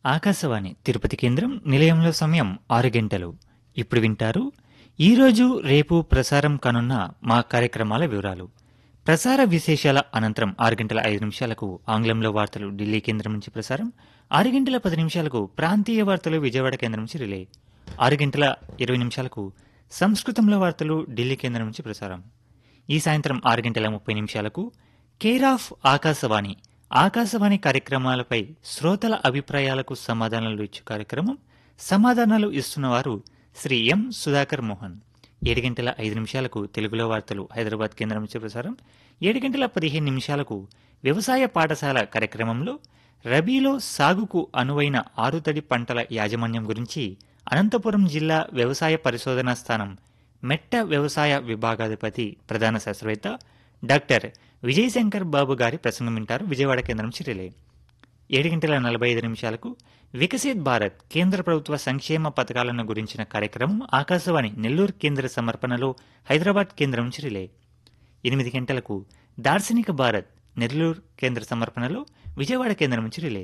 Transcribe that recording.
ఆకాశవాణి తిరుపతి కేంద్రం నిలయంలో సమయం ఆరు గంటలు ఇప్పుడు వింటారు ఈరోజు రేపు ప్రసారం కానున్న మా కార్యక్రమాల వివరాలు ప్రసార విశేషాల అనంతరం ఆరు గంటల ఐదు నిమిషాలకు ఆంగ్లంలో వార్తలు ఢిల్లీ కేంద్రం నుంచి ప్రసారం ఆరు గంటల పది నిమిషాలకు ప్రాంతీయ వార్తలు విజయవాడ కేంద్రం నుంచి రిలే ఆరు గంటల ఇరవై నిమిషాలకు సంస్కృతంలో వార్తలు ఢిల్లీ కేంద్రం నుంచి ప్రసారం ఈ సాయంత్రం ఆరు గంటల ముప్పై నిమిషాలకు కేర్ ఆఫ్ ఆకాశవాణి ఆకాశవాణి కార్యక్రమాలపై శ్రోతల అభిప్రాయాలకు సమాధానాలు ఇచ్చు కార్యక్రమం సమాధానాలు ఇస్తున్నవారు శ్రీ ఎం సుధాకర్ మోహన్ ఏడు గంటల ఐదు నిమిషాలకు తెలుగులో వార్తలు హైదరాబాద్ కేంద్రం నుంచి ప్రసారం ఏడు గంటల పదిహేను నిమిషాలకు వ్యవసాయ పాఠశాల కార్యక్రమంలో రబీలో సాగుకు అనువైన ఆరుతడి పంటల యాజమాన్యం గురించి అనంతపురం జిల్లా వ్యవసాయ పరిశోధనా స్థానం మెట్ట వ్యవసాయ విభాగాధిపతి ప్రధాన శాస్త్రవేత్త డాక్టర్ విజయశంకర్ బాబు గారి ప్రసంగం వింటారు విజయవాడ కేంద్రం నుంచి రిలే ఏడు గంటల నలభై ఐదు నిమిషాలకు వికసిత్ భారత్ కేంద్ర ప్రభుత్వ సంక్షేమ పథకాలను గురించిన కార్యక్రమం ఆకాశవాణి నెల్లూరు కేంద్ర సమర్పణలో హైదరాబాద్ కేంద్రం నుంచి రిలే ఎనిమిది గంటలకు దార్శనిక భారత్ నెల్లూరు కేంద్ర సమర్పణలో విజయవాడ కేంద్రం నుంచి రిలే